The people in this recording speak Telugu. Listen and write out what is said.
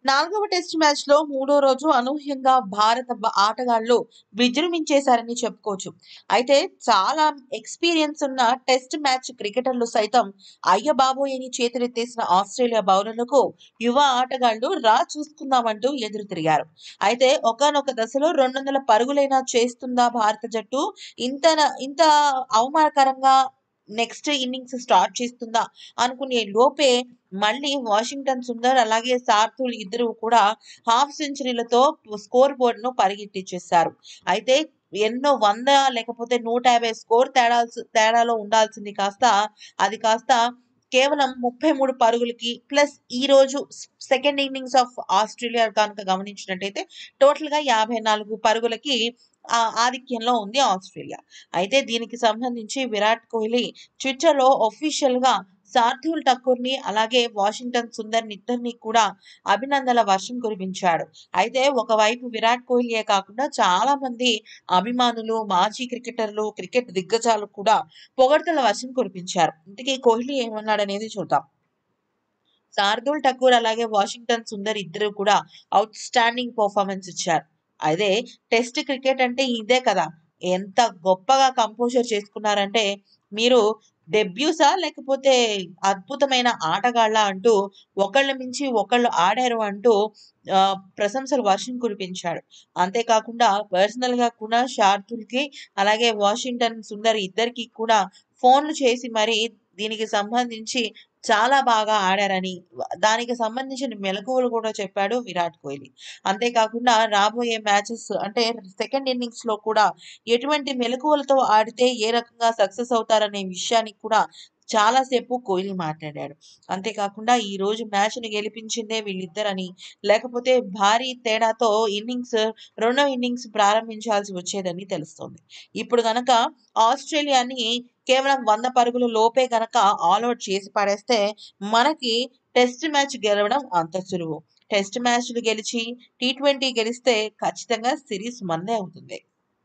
నాలుగవ టెస్ట్ మ్యాచ్‌లో మూడో రోజు అనూహ్యంగా భారత బ ఆటగాళ్లు విజృంభించేశారని చెప్పుకోవచ్చు. అయితే చాలా ఎక్స్‌పీరియన్స్ ఉన్న టెస్ట్ మ్యాచ్ క్రికెటర్లు సైతం అయ్యబాబోయ్ అని చేతులెత్తేసిన ఆస్ట్రేలియా బౌలర్లకు యువ ఆటగాళ్లు రా చూసుకుందామంటూ ఎదురు తిరిగారు. అయితే ఒకానొక దశలో 200 పరుగులైనా చేస్తుందా భారత జట్టు? ఇంతన ఇంత అవమానకరంగా నెక్స్ట్ ఇన్నింగ్స్ స్టార్ట్ చేస్తుందా? అనుకునే లోపే మళ్ళీ వాషింగ్టన్ సుందర్ అలాగే శార్దూల్ ఇద్దరు కూడా హాఫ్ సెంచరీలతో స్కోర్ బోర్డ్‌ను పరిగెట్టించేశారు. అయితే ఎన్నో 100 లేకపోతే 150 స్కోర్ తేడాల్సి తేడాలో ఉండాల్సింది కాస్త అది కాస్త కేవలం 33 పరుగులకి ప్లస్ ఈరోజు స్ సెకండ్ ఇన్నింగ్స్ ఆఫ్ ఆస్ట్రేలియా గనుక గమనించినట్టయితే టోటల్‌గా 54 పరుగులకి ఆహ్, ఆధిక్యంలో ఉంది ఆస్ట్రేలియా. అయితే దీనికి సంబంధించి విరాట్ కోహ్లీ ట్విట్టర్‌లో ఆఫీషియల్‌గా శార్దూల్ ఠాకూర్‌ని అలాగే వాషింగ్టన్ సుందర్‌ని ఇద్దరిని కూడా అభినందనల వర్షం కురిపించాడు. అయితే ఒకవైపు విరాట్ కోహ్లీయే కాకుండా చాలా మంది అభిమానులు, మాజీ క్రికెటర్లు, క్రికెట్ దిగ్గజాలు కూడా పొగడ్తల వర్షం కురిపించారు. ఇంతకీ కోహ్లీ ఏమన్నాడనేది చూద్దాం. శార్దూల్ ఠాకూర్ అలాగే వాషింగ్టన్ సుందర్ ఇద్దరు కూడా ఔట్ స్టాండింగ్ పెర్ఫార్మన్స్ ఇచ్చారు. అదే టెస్ట్ క్రికెట్ అంటే ఇదే కదా! ఎంత గొప్పగా కంపోజర్ చేసుకున్నారంటే మీరు డెబ్యూసా? లేకపోతే అద్భుతమైన ఆటగాళ్ళా? అంటూ ఒకళ్ళ మించి ఒకళ్ళు ఆడారు అంటూ ఆహ్, ప్రశంసల వర్షం కురిపించాడు. అంతేకాకుండా పర్సనల్‌గా కూడా శార్దూల్‌కి అలాగే వాషింగ్టన్ సుందర్ ఇద్దరికీ కూడా ఫోన్‌లు చేసి మరి దీనికి సంబంధించి చాలా బాగా ఆడారని, దానికి సంబంధించిన మెళకువలు కూడా చెప్పాడు విరాట్ కోహ్లీ. అంతేకాకుండా రాబోయే మ్యాచెస్ అంటే సెకండ్ ఇన్నింగ్స్‌లో కూడా ఎటువంటి మెళకువలతో ఆడితే ఏ రకంగా సక్సెస్ అవుతారనే విషయాన్ని కూడా చాలా సేపు కోహ్లీ మాట్లాడాడు. అంతేకాకుండా ఈరోజు మ్యాచ్‌ని గెలిపించిందే వీళ్ళిద్దరని, లేకపోతే భారీ తేడాతో ఇన్నింగ్స్ రెండో ఇన్నింగ్స్ ప్రారంభించాల్సి వచ్చేదని తెలుస్తోంది. ఇప్పుడు గనక ఆస్ట్రేలియాని కేవలం 100 పరుగుల లోపే గనక ఆల్ ఔట్ చేసి పడేస్తే మనకి టెస్ట్ మ్యాచ్ గెలవడం అంత సులువు. టెస్ట్ మ్యాచ్‌లు గెలిచి టీ20 గెలిస్తే ఖచ్చితంగా సిరీస్ మనదే అవుతుంది.